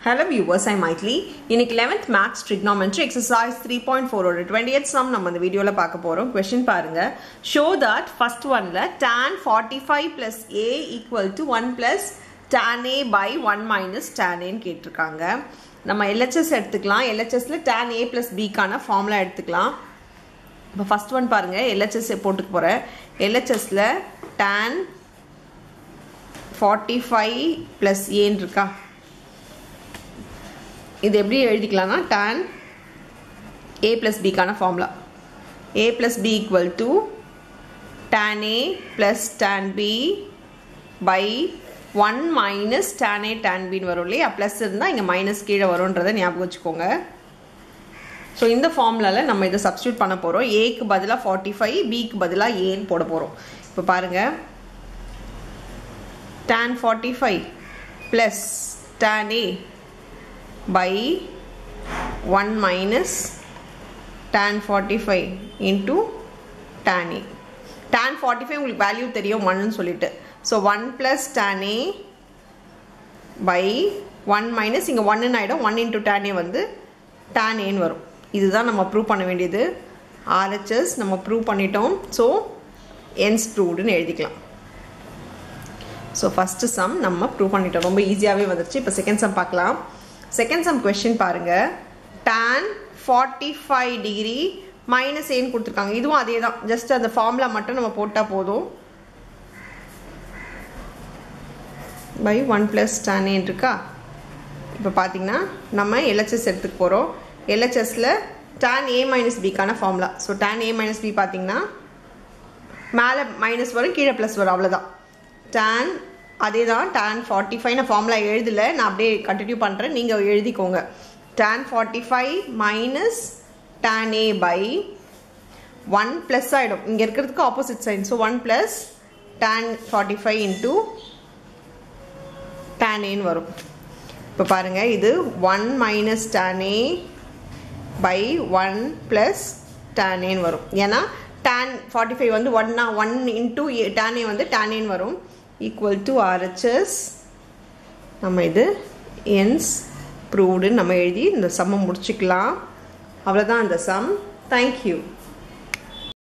Hello viewers, I'm Maitli. இன்னைக்கு 11th Maths Trigonometry exercise 3.4 ஓட 20th sum நம்ம இந்த வீடியோல பார்க்க போறோம் கொஸ்டின் பாருங்க show that first oneல tan 45 plus a equal to 1 plus tan a by 1 minus tan a ன்னு கேட்டிருக்காங்க நம்ம LHS எடுத்துக்கலாம் LHSல tan a plus b கான ஃபார்முலா எடுத்துக்கலாம் இப்போ ஃபர்ஸ்ட் ஒன் பாருங்க LHS போட்டுக்க போறேன் LHSல tan 45 plus ஏன்னு இருக்கா இது எப்படி எழுதிக்கலாம்னா tan a plus bக்கான formula a plus b equal to tan a plus tan b by 1 minus tan a tan bன்னு வரும் இல்லையா ப்ளஸ் இருந்தால் இங்கே மைனஸ் கீழே வரும்ன்றதை ஞாபகம் வச்சுக்கோங்க ஸோ இந்த ஃபார்முலாவில் நம்ம இதை சப்ஸ்டியூட் பண்ண போகிறோம் ஏக்கு பதிலாக ஃபார்ட்டி ஃபைவ் பிக்கு பதிலாக ஏன்னு போட போகிறோம் இப்போ பாருங்கள் tan 45 plus tan a by 1 minus tan 45 into tan a tan 45 உங்களுக்கு வேல்யூ தெரியும் 1 சொல்லிட்டு so 1 plus tan a by 1 minus இங்கே 1 ஆகிடும் 1 into tan a வந்து tan a வரும் இதுதான் நம்ம ப்ரூவ் பண்ண வேண்டியது RHS நம்ம ப்ரூவ் பண்ணிட்டோம் ஸோ என்ஸ் ப்ரூவ்டுன்னு எழுதிக்கலாம் ஸோ ஃபஸ்ட்டு சம் நம்ம ப்ரூவ் பண்ணிட்டோம் ரொம்ப ஈஸியாகவே வந்துருச்சு இப்போ செகண்ட் சம் பார்க்கலாம் செகண்ட் சம் கொஸ்டின் பாருங்கள் tan forty five degree minus ஏன்னு கொடுத்துருக்காங்க இதுவும் அதே தான் ஜஸ்ட் அந்த ஃபார்முலா மட்டும் நம்ம போட்டால் போதும் பை ஒன் ப்ளஸ் டேன் ஏன் இருக்கா இப்போ பார்த்தீங்கன்னா நம்ம எல்ஹெச்எஸ் எடுத்துக்க போகிறோம் எல்ஹெச்எஸில் டேன் ஏ மைனஸ் பிக்கான formula so tan A minus B பார்த்தீங்கன்னா மேலே மைனஸ் வரும் கீழே ப்ளஸ் வரும் அவ்வளோதான் டேன் அதே தான் டேன் ஃபார்ட்டி ஃபைவ் நான் ஃபார்முலா எழுதலை நான் அப்படியே கண்டினியூ பண்ணுறேன் நீங்கள் எழுதிக்கோங்க tan forty five minus tan A by one plus ஆகிடும் இங்கே இருக்கிறதுக்கு opposite sign so one plus tan forty five into tan ஏன்னு வரும் இப்போ பாருங்கள் இது one minus tan A by one plus tan ஏன்னு வரும் ஏன்னா tan 45 வந்து ஒன்னா ஒன் இன்டூ tan a வந்து tan a வரும் ஈக்குவல் டு RHS நம்ம இது என்ஸ் ப்ரூவ்டுன்னு நம்ம எழுதி இந்த சம்மை முடிச்சுக்கலாம் அவ்வளோதான் இந்த சம் தேங்க்யூ